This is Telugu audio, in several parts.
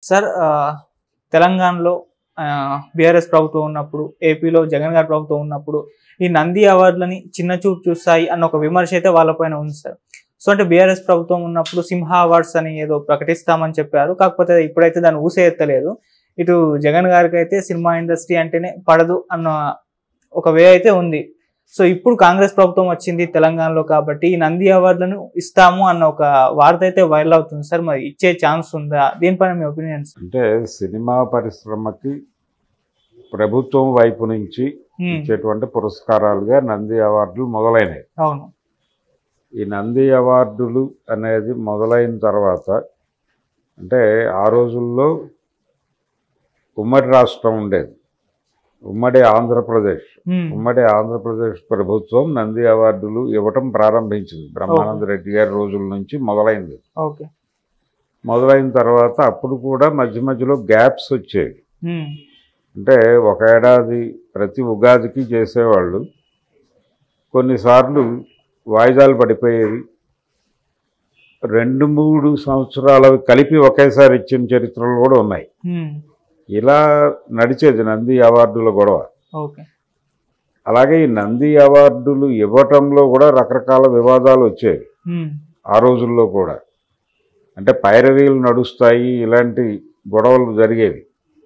సార్ ఆ, తెలంగాణలో బీఆర్ఎస్ ప్రభుత్వం ఉన్నప్పుడు ఏపీలో జగన్ గారి ప్రభుత్వం ఉన్నప్పుడు ఈ నంది అవార్డులని చిన్న చూపు చూస్తాయి అన్న ఒక విమర్శ అయితే వాళ్ళపైన ఉంది సార్ సో అంటే బీఆర్ఎస్ ప్రభుత్వం ఉన్నప్పుడు సింహ అవార్డ్స్ అని ఏదో ప్రకటిస్తామని చెప్పారు కాకపోతే ఇప్పుడైతే దాన్ని ఊసే ఎత్తలేదు ఇటు జగన్ గారికి అయితే సినిమా ఇండస్ట్రీ అంటేనే పడదు అన్న ఒక వే అయితే ఉంది సో ఇప్పుడు కాంగ్రెస్ ప్రభుత్వం వచ్చింది తెలంగాణలో కాబట్టి ఈ నంది అవార్డులను ఇస్తాము అన్న ఒక వార్త అయితే వైరల్ అవుతుంది సార్ మరి ఇచ్చే ఛాన్స్ ఉందా దీనిపైన మీ ఒపీనియన్స్ అంటే సినిమా పరిశ్రమకి ప్రభుత్వం వైపు నుంచి ఇచ్చేటువంటి పురస్కారాలుగా నంది అవార్డులు మొదలైనవి అవును ఈ నంది అవార్డులు అనేది మొదలైన తర్వాత అంటే ఆ రోజుల్లో ఉమ్మడి రాష్ట్రం ఉండేది ఉమ్మడి ఆంధ్రప్రదేశ్ ఉమ్, ఉమ్మడి ఆంధ్రప్రదేశ్ ప్రభుత్వం నంది అవార్డులు ఇవ్వటం ప్రారంభించింది బ్రహ్మానంద రెడ్డి గారి రోజుల నుంచి మొదలైంది ఓకే మొదలైన తర్వాత అప్పుడు కూడా మధ్య మధ్యలో గ్యాప్స్ వచ్చేవి ఉమ్, అంటే ఒక ఏడాది ప్రతి ఉగాదికి చేసేవాళ్ళు కొన్నిసార్లు వాయిదాలు పడిపోయేవి రెండు మూడు సంవత్సరాలు కలిపి ఒకేసారి ఇచ్చిన చరిత్రలు కూడా ఉన్నాయి ఉమ్, ఇలా నడిచేది నంది అవార్డుల గొడవ ఓకే అలాగే ఈ నంది అవార్డులు ఇవ్వటంలో కూడా రకరకాల వివాదాలు వచ్చేవి ఉమ్, ఆ రోజుల్లో కూడా అంటే పైరవీలు నడుస్తాయి ఇలాంటి గొడవలు జరిగేవి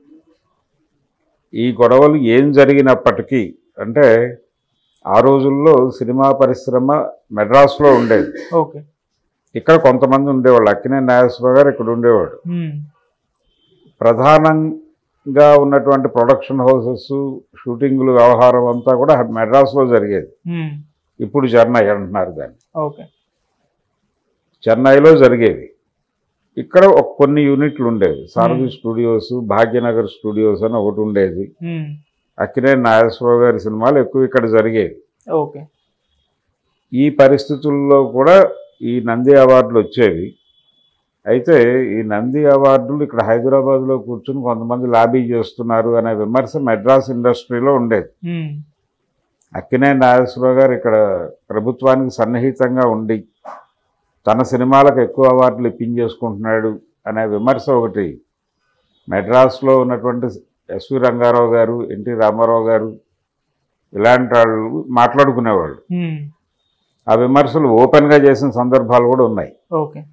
ఈ గొడవలు ఏం జరిగినప్పటికీ అంటే ఆ రోజుల్లో సినిమా పరిశ్రమ మెడ్రాస్లో ఉండేది ఓకే ఇక్కడ కొంతమంది ఉండేవాళ్ళు అక్కినే నాగేశ్వరరావు గారు ఇక్కడ ఉండేవాడు ఉమ్, ప్రధానంగా ఉన్నటువంటి ప్రొడక్షన్ హౌసెస్ షూటింగ్లు వ్యవహారం అంతా కూడా మెడ్రాస్లో జరిగేది ఉమ్, ఇప్పుడు చెన్నై అంటున్నారు దాన్ని ఓకే చెన్నైలో జరిగేవి ఇక్కడ ఒక కొన్ని యూనిట్లు ఉండేవి సారథి స్టూడియోస్ భాగ్యనగర్ స్టూడియోస్ అని ఒకటి ఉండేది ఉమ్, అక్కినే నాగేశ్వరరావు గారి సినిమాలు ఎక్కువ ఇక్కడ జరిగేవి ఓకే ఈ పరిస్థితుల్లో కూడా ఈ నంది అవార్డులు వచ్చేవి అయితే ఈ నంది అవార్డులు ఇక్కడ హైదరాబాద్లో కూర్చుని కొంతమంది లాబీ చేస్తున్నారు అనే విమర్శ మెడ్రాస్ ఇండస్ట్రీలో ఉండేది ఉమ్, అక్కినే నాగేశ్వరరావు గారు ఇక్కడ ప్రభుత్వానికి సన్నిహితంగా ఉండి తన సినిమాలకు ఎక్కువ అవార్డులు ఇప్పించేసుకుంటున్నాడు అనే విమర్శ ఒకటి మెడ్రాస్లో ఉన్నటువంటి ఎస్వి రంగారావు గారు ఎన్టీ రామారావు గారు ఇలాంటి వాళ్ళు మాట్లాడుకునేవాళ్ళు ఉమ్, ఆ విమర్శలు ఓపెన్గా చేసిన సందర్భాలు కూడా ఉన్నాయి ఓకే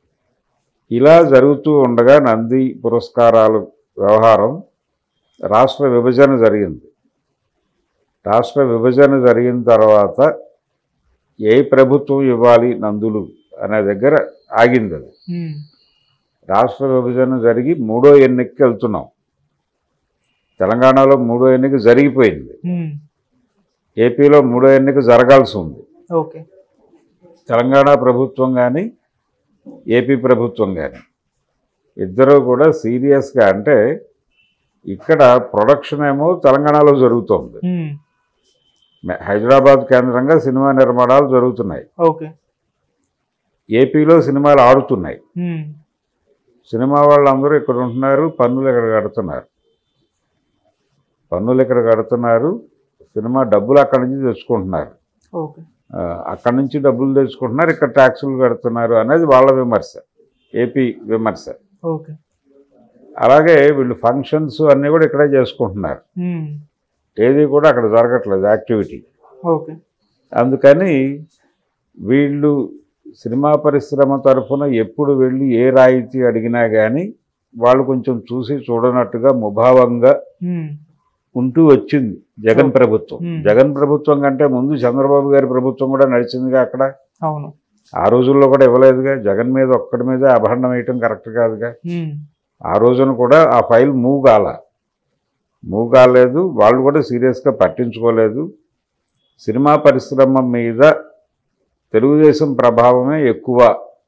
ఇలా జరుగుతూ ఉండగా నంది పురస్కారాలు వ్యవహారం రాష్ట్ర విభజన జరిగింది రాష్ట్ర విభజన జరిగిన తర్వాత ఏ ప్రభుత్వం ఇవ్వాలి నందులు అనే దగ్గర ఆగింది అది ఉమ్, రాష్ట్ర విభజన జరిగి మూడో ఎన్నికకి వెళ్తున్నాం తెలంగాణలో మూడో ఎన్నిక జరిగిపోయింది ఉమ్, ఏపీలో మూడో ఎన్నిక జరగాల్సి ఉంది ఓకే తెలంగాణ ప్రభుత్వం కానీ ఏపీ ప్రభుత్వం కానీ ఇద్దరూ కూడా సీరియస్గా అంటే ఇక్కడ ప్రొడక్షన్ ఏమో తెలంగాణలో జరుగుతోంది ఉమ్, మే- హైదరాబాద్ కేంద్రంగా సినిమా నిర్మాణాలు జరుగుతున్నాయి ఓకే ఏపీలో సినిమాలు ఆడుతున్నాయి ఉమ్, సినిమా వాళ్ళందరూ ఇక్కడ ఉంటున్నారు పన్నులు ఇక్కడ కడుతున్నారు పన్నులు ఇక్కడ కడుతున్నారు సినిమా డబ్బులు అక్కడి నుంచి తెచ్చుకుంటున్నారు ఓకే ఆ, అక్కడి నుంచి డబ్బులు తెచ్చుకుంటున్నారు ఇక్కడ ట్యాక్సులు కడుతున్నారు అనేది వాళ్ళ విమర్శ ఏపీ విమర్శ ఓకే అలాగే వీళ్ళు ఫంక్షన్స్ అన్నీ కూడా ఇక్కడే చేసుకుంటున్నారు ఉమ్, ఏది కూడా అక్కడ జరగట్లేదు యాక్టివిటీ ఓకే అందుకని వీళ్ళు సినిమా పరిశ్రమ తరఫున ఎప్పుడు వెళ్ళి ఏ రాయితీ అడిగినా కానీ వాళ్ళు కొంచెం చూసి చూడనట్టుగా ముభావంగా ఉమ్, ఉంటూ వచ్చింది జగన్ ప్రభుత్వం Hmm. జగన్ ప్రభుత్వం కంటే ముందు చంద్రబాబు గారి ప్రభుత్వం కూడా నడిచిందిగా అక్కడ అవును ఆ రోజుల్లో కూడా ఇవ్వలేదుగా జగన్ మీద ఒక్కడి మీద అభరణం వేయటం కరెక్ట్ కాదుగా ఉమ్, ఆ రోజున కూడా ఆ ఫైల్ మూవ్ కాల మూవ్ కాలేదు వాళ్ళు కూడా సీరియస్గా పట్టించుకోలేదు సినిమా పరిశ్రమ మీద తెలుగుదేశం ప్రభావమే ఎక్కువ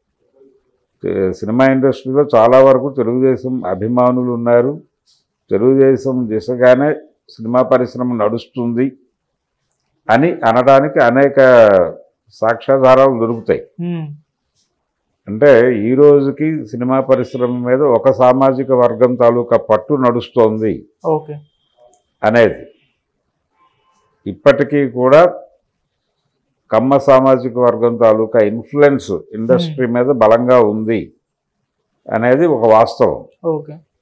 ఏ, సినిమా ఇండస్ట్రీలో చాలా వరకు తెలుగుదేశం అభిమానులు ఉన్నారు తెలుగుదేశం దిశగానే సినిమా పరిశ్రమ నడుస్తుంది అని అనడానికి అనేక సాక్ష్యాధారాలు దొరుకుతాయి ఉమ్, అంటే ఈ రోజుకి సినిమా పరిశ్రమ మీద ఒక సామాజిక వర్గం తాలూకా పట్టు నడుస్తోంది ఓకే అనేది ఇప్పటికీ కూడా కమ్మ సామాజిక వర్గం తాలూకా ఇన్ఫ్లుయెన్స్ ఇండస్ట్రీ మీద బలంగా ఉంది అనేది ఒక వాస్తవం ఓకే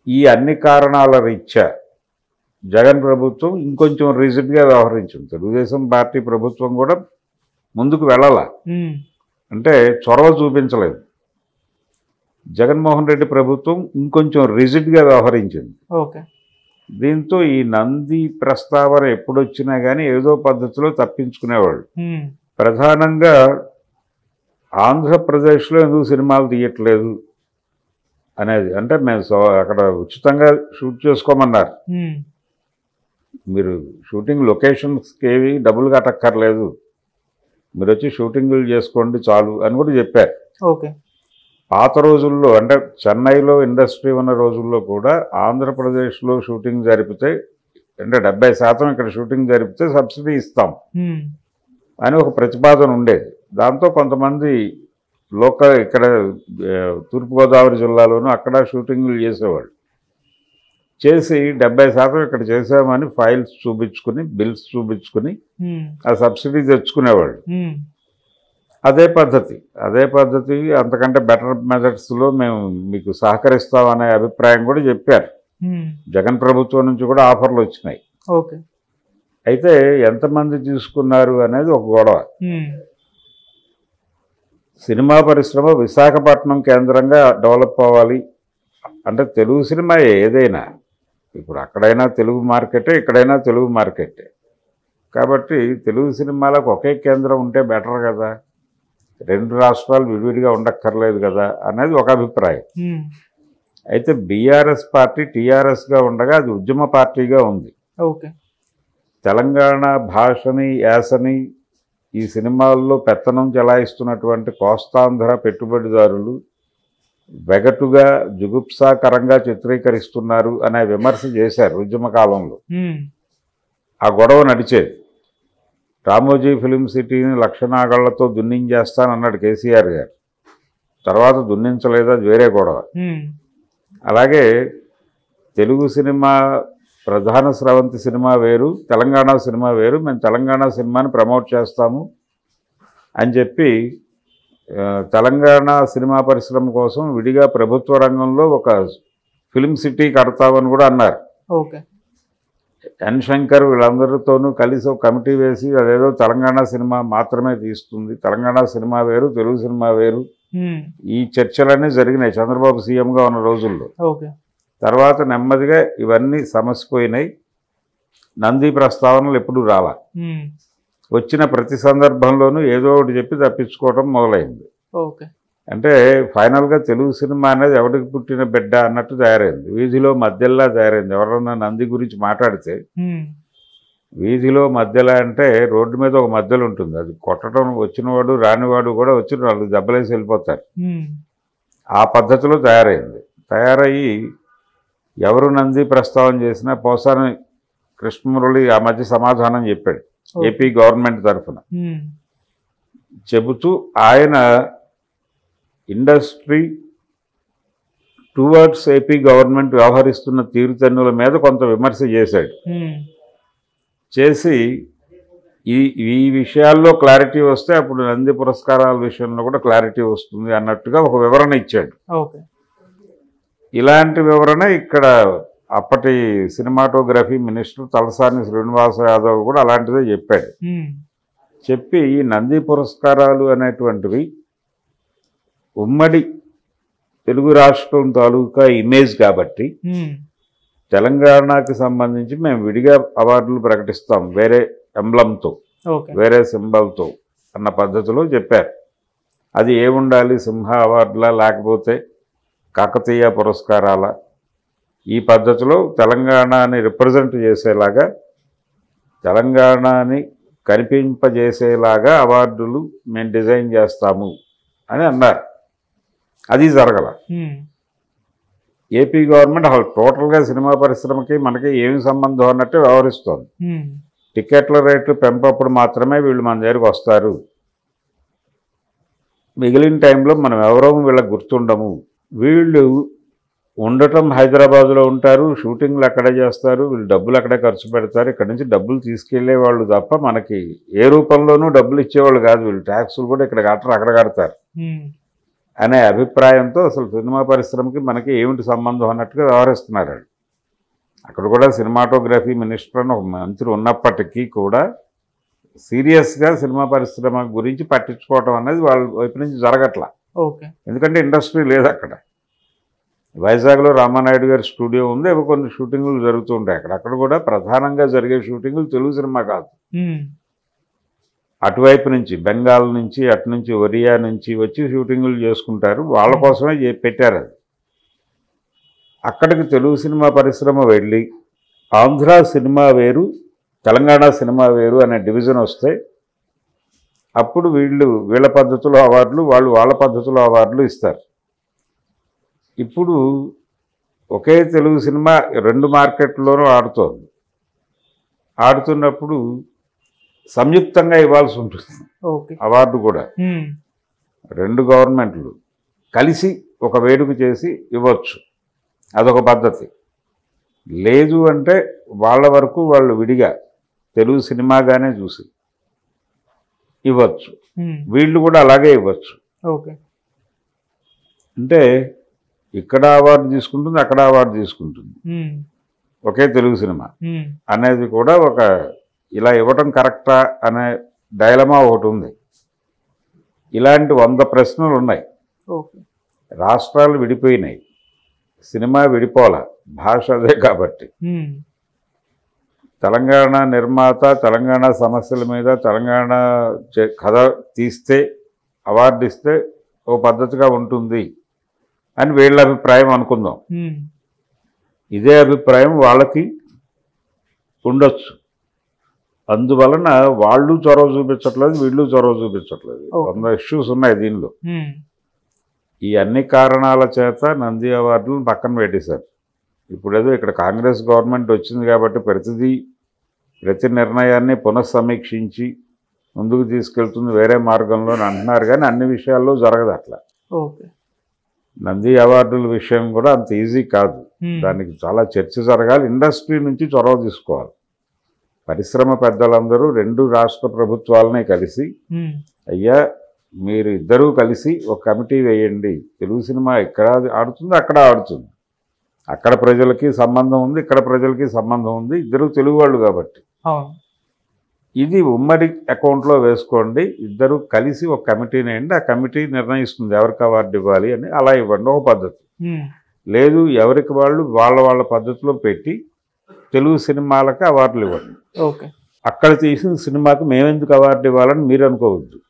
ఈ అన్ని కారణాల రీత్యా జగన్ ప్రభుత్వం ఇంకొంచెం రిజిడ్గా వ్యవహరించింది తెలుగుదేశం పార్టీ ప్రభుత్వం కూడా ముందుకు వెళ్ళాల ఉమ్, అంటే చొరవ చూపించలేదు జగన్మోహన్ రెడ్డి ప్రభుత్వం ఇంకొంచెం రిజిడ్గా వ్యవహరించింది ఓకే దీంతో ఈ నంది ప్రస్తావన ఎప్పుడొచ్చినా కానీ ఏదో పద్ధతిలో తప్పించుకునేవాళ్ళు ఉమ్, ప్రధానంగా ఆంధ్రప్రదేశ్లో ఎందుకు సినిమాలు తీయట్లేదు అనేది అంటే మేము సో అక్కడ ఉచితంగా షూట్ చేసుకోమన్నారు ఉమ్, మీరు షూటింగ్ లొకేషన్స్కి ఏవి డబ్బులు కట్టక్కర్లేదు మీరు వచ్చి షూటింగులు చేసుకోండి చాలు అని కూడా చెప్పారు ఓకే పాత రోజుల్లో అంటే చెన్నైలో ఇండస్ట్రీ ఉన్న రోజుల్లో కూడా ఆంధ్రప్రదేశ్లో షూటింగ్ జరిపితే అంటే డెబ్బై శాతం ఇక్కడ షూటింగ్ జరిపితే సబ్సిడీ ఇస్తాం ఉమ్, అని ఒక ప్రతిపాదన ఉండేది దాంతో కొంతమంది లోకల్ ఇక్కడ ఆ, తూర్పుగోదావరి జిల్లాలోనూ అక్కడ షూటింగ్లు చేసేవాళ్ళు చేసి డెబ్బై శాతం ఇక్కడ చేసామని ఫైల్స్ చూపించుకుని బిల్స్ చూపించుకుని ఉమ్, ఆ సబ్సిడీ తెచ్చుకునేవాళ్ళు ఉమ్, అదే పద్ధతి అదే పద్ధతి అంతకంటే బెటర్ మెథడ్స్లో మేము మీకు సహకరిస్తామనే అభిప్రాయం కూడా చెప్పారు ఉమ్, జగన్ ప్రభుత్వం నుంచి కూడా ఆఫర్లు వచ్చినాయి ఓకే అయితే ఎంతమంది తీసుకున్నారు అనేది ఒక గొడవ ఉమ్, సినిమా పరిశ్రమ విశాఖపట్నం కేంద్రంగా డెవలప్ అవ్వాలి అంటే తెలుగు సినిమా ఏదైనా ఇప్పుడు అక్కడైనా తెలుగు మార్కెటే ఇక్కడైనా తెలుగు మార్కెటే కాబట్టి తెలుగు సినిమాలకు ఒకే కేంద్రం ఉంటే బెటర్ కదా రెండు రాష్ట్రాలు విడివిడిగా ఉండక్కర్లేదు కదా అనేది ఒక అభిప్రాయం ఉమ్, అయితే బీఆర్ఎస్ పార్టీ టీఆర్ఎస్గా ఉండగా అది ఉద్యమ పార్టీగా ఉంది ఓకే తెలంగాణ భాషని యాసని ఈ సినిమాల్లో పెత్తనం చెలాయిస్తున్నటువంటి కోస్తాంధ్ర పెట్టుబడిదారులు వెగటుగా జుగుప్సాకరంగా చిత్రీకరిస్తున్నారు అనే విమర్శ చేశారు ఉద్యమ కాలంలో ఉమ్, ఆ గొడవ నడిచేది రామోజీ ఫిలిం సిటీని లక్షనాగళ్లతో దున్నించేస్తానన్నాడు కేసీఆర్ గారు తర్వాత దున్నించలేదు అది వేరే గొడవ ఉమ్, అలాగే తెలుగు సినిమా ప్రధాన స్రవంతి సినిమా వేరు తెలంగాణ సినిమా వేరు మేము తెలంగాణ సినిమాని ప్రమోట్ చేస్తాము అని చెప్పి ఆ, తెలంగాణ సినిమా పరిశ్రమ కోసం విడిగా ప్రభుత్వ రంగంలో ఒక ఫిలిం సిటీ కడతామని కూడా అన్నారు ఓకే ఎన్ శంకర్ వీళ్ళందరితోనూ కలిసి ఒక కమిటీ వేసి అదేదో తెలంగాణ సినిమా మాత్రమే తీస్తుంది తెలంగాణ సినిమా వేరు తెలుగు సినిమా వేరు ఉమ్, ఈ చర్చలన్నీ జరిగినాయి చంద్రబాబు సీఎంగా ఉన్న రోజుల్లో ఓకే తర్వాత నెమ్మదిగా ఇవన్నీ సమసిపోయినాయి నంది ప్రస్తావనలు ఎప్పుడు రాలా ఉమ్, వచ్చిన ప్రతి సందర్భంలోనూ ఏదో ఒకటి చెప్పి తప్పించుకోవడం మొదలైంది ఓకే అంటే ఫైనల్గా తెలుగు సినిమా అనేది ఎవరికి పుట్టిన బిడ్డ అన్నట్టు తయారైంది వీధిలో మధ్యలా తయారైంది ఎవరన్నా నంది గురించి మాట్లాడితే ఉమ్, వీధిలో మధ్యలో అంటే రోడ్డు మీద ఒక మధ్యలో ఉంటుంది అది కొట్టడం వచ్చినవాడు రానివాడు కూడా వచ్చి వాళ్ళు దెబ్బలేసి వెళ్ళిపోతారు ఉమ్, ఆ పద్ధతిలో తయారైంది తయారయ్యి ఎవరు నంది ప్రస్తావన చేసినా పోసాని కృష్ణమురళి ఆ మధ్య సమాధానం చెప్పాడు ఏపీ గవర్నమెంట్ తరఫున ఉమ్, చెబుతూ ఆయన ఇండస్ట్రీ టువర్డ్స్ ఏపీ గవర్నమెంట్ వ్యవహరిస్తున్న తీరుతెన్నుల మీద కొంత విమర్శ చేశాడు ఉమ్, చేసి ఈ ఈ విషయాల్లో క్లారిటీ వస్తే అప్పుడు నంది పురస్కారాల విషయంలో కూడా క్లారిటీ వస్తుంది అన్నట్టుగా ఒక వివరణ ఇచ్చాడు ఓకే ఇలాంటి వివరణ ఇక్కడ అప్పటి సినిమాటోగ్రఫీ మినిస్టర్ తలసాని శ్రీనివాస యాదవ్ కూడా అలాంటిదే చెప్పాడు ఉమ్, చెప్పి ఈ నంది పురస్కారాలు అనేటువంటివి ఉమ్మడి తెలుగు రాష్ట్రం తాలూకా ఇమేజ్ కాబట్టి ఉమ్, తెలంగాణకి సంబంధించి మేము విడిగా అవార్డులు ప్రకటిస్తాం వేరే ఎంబ్లంతో ఓకే వేరే సింబల్తో అన్న పద్ధతిలో చెప్పారు అది ఏముండాలి సింహ అవార్డులా లేకపోతే కాకతీయ పురస్కారాల ఈ పద్ధతిలో తెలంగాణని రిప్రజెంట్ చేసేలాగా తెలంగాణని కనిపింపజేసేలాగా అవార్డులు మేము డిజైన్ చేస్తాము అని అన్నారు అది జరగల ఉమ్, ఏపీ గవర్నమెంట్ అసలు టోటల్గా సినిమా పరిశ్రమకి మనకి ఏమి సంబంధం అన్నట్టు వ్యవహరిస్తోంది ఉమ్, టికెట్ల రేట్లు పెంపప్పుడు మాత్రమే వీళ్ళు మన దగ్గరికి వస్తారు మిగిలిన టైంలో మనం ఎవరో వీళ్ళకి గుర్తుండము వీళ్ళు ఉండటం హైదరాబాద్లో ఉంటారు షూటింగ్లు అక్కడే చేస్తారు వీళ్ళు డబ్బులు అక్కడే ఖర్చు పెడతారు ఇక్కడ నుంచి డబ్బులు తీసుకెళ్లే వాళ్ళు తప్ప మనకి ఏ రూపంలోనూ డబ్బులు ఇచ్చేవాళ్ళు కాదు వీళ్ళు ట్యాక్సులు కూడా ఇక్కడ కట్టరు అక్కడ కడతారు ఉమ్, అనే అభిప్రాయంతో అసలు సినిమా పరిశ్రమకి మనకి ఏమిటి సంబంధం అన్నట్టుగా వ్యవహరిస్తున్నారు వాళ్ళు. అక్కడ కూడా సినిమాటోగ్రఫీ మినిస్టర్ అని ఒక మంత్రి ఉన్నప్పటికీ కూడా సీరియస్గా సినిమా పరిశ్రమ గురించి పట్టించుకోవటం అనేది వాళ్ళ వైపు నుంచి జరగట్లా ఓకే ఎందుకంటే ఇండస్ట్రీ లేదు అక్కడ వైజాగ్లో రామానాయుడు గారి స్టూడియో ఉంది అవి కొన్ని షూటింగులు జరుగుతూ ఉంటాయి అక్కడ అక్కడ కూడా ప్రధానంగా జరిగే షూటింగులు తెలుగు సినిమా కాదు ఉమ్, అటువైపు నుంచి బెంగాల్ నుంచి అటు నుంచి ఒరియా నుంచి వచ్చి షూటింగులు చేసుకుంటారు వాళ్ళ కోసమే చే- పెట్టారు అది అక్కడికి తెలుగు సినిమా పరిశ్రమ వెళ్ళి ఆంధ్ర సినిమా వేరు తెలంగాణ సినిమా వేరు అనే డివిజన్ వస్తే అప్పుడు వీళ్ళు వీళ్ళ పద్ధతిలో అవార్డులు వాళ్ళు వాళ్ళ పద్ధతిలో అవార్డులు ఇస్తారు ఇప్పుడు ఒకే తెలుగు సినిమా రెండు మార్కెట్లోనూ ఆడుతోంది ఆడుతున్నప్పుడు సంయుక్తంగా ఇవ్వాల్సి ఉంటుంది ఓకే అవార్డు కూడా ఉమ్, రెండు గవర్నమెంట్లు కలిసి ఒక వేడుక చేసి ఇవ్వచ్చు అదొక పద్ధతి లేదు అంటే వాళ్ళ వరకు వాళ్ళు విడిగా తెలుగు సినిమాగానే చూసి ఇవ్వచ్చు ఉమ్, వీళ్ళు కూడా అలాగే ఇవ్వచ్చు ఓకే అంటే ఇక్కడ అవార్డు తీసుకుంటుంది అక్కడ అవార్డు తీసుకుంటుంది ఉమ్, ఒకే తెలుగు సినిమా ఉమ్, అనేది కూడా ఒక ఇలా ఇవ్వటం కరెక్టా అనే డైలమా ఒకటి ఉంది ఇలాంటి వంద ప్రశ్నలు ఉన్నాయి ఓకే రాష్ట్రాలు విడిపోయినాయి సినిమా విడిపోల భాష అదే కాబట్టి ఉమ్, తెలంగాణ నిర్మాత తెలంగాణ సమస్యల మీద తెలంగాణ చే- కథ తీస్తే అవార్డు ఇస్తే ఓ పద్ధతిగా ఉంటుంది అని వీళ్ళ అభిప్రాయం అనుకుందాం ఉమ్, ఇదే అభిప్రాయం వాళ్ళకి ఉండొచ్చు అందువలన వాళ్ళు చొరవ చూపించట్లేదు వీళ్ళు చొరవ చూపించట్లేదు Okay. వంద ఇష్యూస్ ఉన్నాయి దీనిలో ఉమ్, ఈ అన్ని కారణాల చేత నంది అవార్డులను పక్కన పెట్టేశారు ఇప్పుడేదో ఇక్కడ కాంగ్రెస్ గవర్నమెంట్ వచ్చింది కాబట్టి ప్రతిదీ ప్రతి నిర్ణయాన్ని పునఃసమీక్షించి ముందుకు తీసుకెళ్తుంది వేరే మార్గంలో అని అంటున్నారు కానీ అన్ని విషయాల్లో జరగదు అట్లా ఓకే నంది అవార్డుల విషయం కూడా అంత ఈజీ కాదు ఉమ్, దానికి చాలా చర్చ జరగాలి ఇండస్ట్రీ నుంచి చొరవ తీసుకోవాలి పరిశ్రమ పెద్దలందరూ రెండు రాష్ట్ర ప్రభుత్వాలనే కలిసి ఉమ్, అయ్యా మీరు ఇద్దరూ కలిసి ఒక కమిటీ వేయండి తెలుగు సినిమా ఇక్కడ ఆడుతుంది అక్కడ ఆడుతుంది అక్కడ ప్రజలకి సంబంధం ఉంది ఇక్కడ ప్రజలకి సంబంధం ఉంది ఇద్దరు తెలుగు వాళ్ళు కాబట్టి అవును ఇది ఉమ్మడి అకౌంట్లో వేసుకోండి ఇద్దరు కలిసి ఒక కమిటీని వేయండి ఆ కమిటీ నిర్ణయిస్తుంది ఎవరికి అవార్డు ఇవ్వాలి అని అలా ఇవ్వండి ఒక పద్ధతి ఉమ్, లేదు ఎవరికి వాళ్ళు వాళ్ళ వాళ్ళ పద్ధతిలో పెట్టి తెలుగు సినిమాలకి అవార్డులు ఇవ్వండి ఓకే అక్కడ తీసిన సినిమాకి మేమెందుకు అవార్డు ఇవ్వాలని మీరు అనుకోవద్దు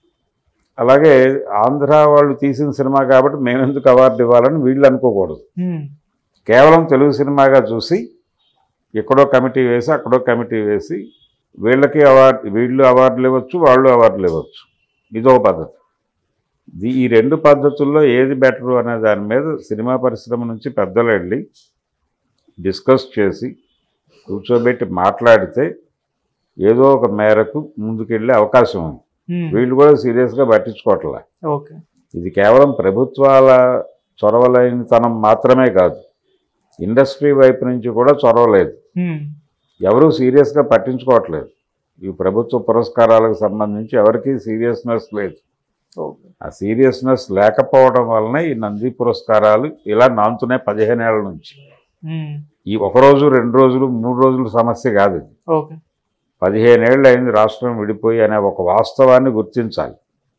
అలాగే ఆంధ్ర వాళ్ళు తీసిన సినిమా కాబట్టి మేమెందుకు అవార్డు ఇవ్వాలని వీళ్ళు అనుకోకూడదు ఉమ్, కేవలం తెలుగు సినిమాగా చూసి ఎక్కడో కమిటీ వేసి అక్కడో కమిటీ వేసి వీళ్ళకి అవార్డు వీళ్ళు అవార్డులు ఇవ్వచ్చు వాళ్ళు అవార్డులు ఇవ్వచ్చు ఇదో పద్ధతి ఇది- ఈ రెండు పద్ధతుల్లో ఏది బెటరు అనే దాని మీద సినిమా పరిశ్రమ నుంచి పెద్దలు వెళ్ళి డిస్కస్ చేసి కూర్చోబెట్టి మాట్లాడితే ఏదో ఒక మేరకు ముందుకెళ్ళే అవకాశం ఉంది ఉమ్, వీళ్ళు కూడా సీరియస్గా పట్టించుకోవట్లే ఓకే ఇది కేవలం ప్రభుత్వాల చొరవలేనితనం మాత్రమే కాదు ఇండస్ట్రీ వైపు నుంచి కూడా చొరవ లేదు ఉమ్, ఎవరూ సీరియస్గా పట్టించుకోవట్లేదు ఈ ప్రభుత్వ పురస్కారాలకు సంబంధించి ఎవరికీ సీరియస్నెస్ లేదు ఓకే ఆ సీరియస్నెస్ లేకపోవడం వలన ఈ నంది పురస్కారాలు ఇలా నాంతున్నాయి పదిహేను ఏళ్ళ నుంచి ఉమ్, ఈ ఒక రోజు రెండు రోజులు మూడు రోజుల సమస్య కాదు ఇది ఓకే పదిహేను ఏళ్ళు అయింది రాష్ట్రం విడిపోయి అనే ఒక వాస్తవాన్ని గుర్తించాలి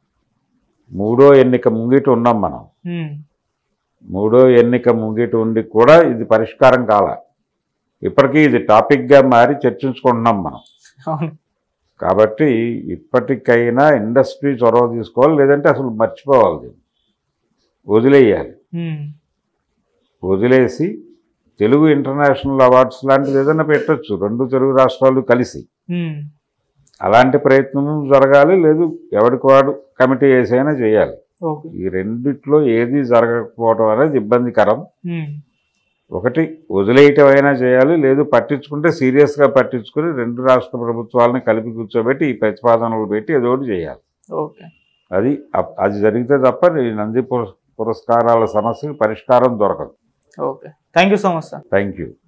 మూడో ఎన్నిక ముంగిట ఉన్నాం మనం ఉమ్, మూడో ఎన్నిక ముంగిట ఉండి కూడా ఇది పరిష్కారం కాల ఇప్పటికీ ఇది టాపిక్గా మారి చర్చించుకుంటున్నాం మనం అవును కాబట్టి ఇప్పటికైనా ఇండస్ట్రీ చొరవ తీసుకోవాలి లేదంటే అసలు మర్చిపోవాలి దీన్ని. వదిలేయాలి ఉమ్, వదిలేసి తెలుగు ఇంటర్నేషనల్ అవార్డ్స్ లాంటిది ఏదైనా పెట్టొచ్చు రెండు తెలుగు రాష్ట్రాలు కలిసి ఉమ్, అలాంటి ప్రయత్నం జరగాలి లేదు ఎవరికి వాడు కమిటీ వేసైనా చేయాలి ఓకే ఈ రెండిట్లో ఏది జరగకపోవడం అనేది ఇబ్బందికరం ఉమ్, ఒకటి వదిలేయటం అయినా చేయాలి లేదు పట్టించుకుంటే సీరియస్గా పట్టించుకుని రెండు రాష్ట్ర ప్రభుత్వాలని కలిపి కూర్చోబెట్టి ఈ ప్రతిపాదనలు పెట్టి ఏదో ఒకటి చేయాలి ఓకే అది అప్- అది జరిగితే తప్ప ఈ నంది పురస్- పురస్కారాల సమస్యకి పరిష్కారం దొరకదు okay thank you so much sir thank you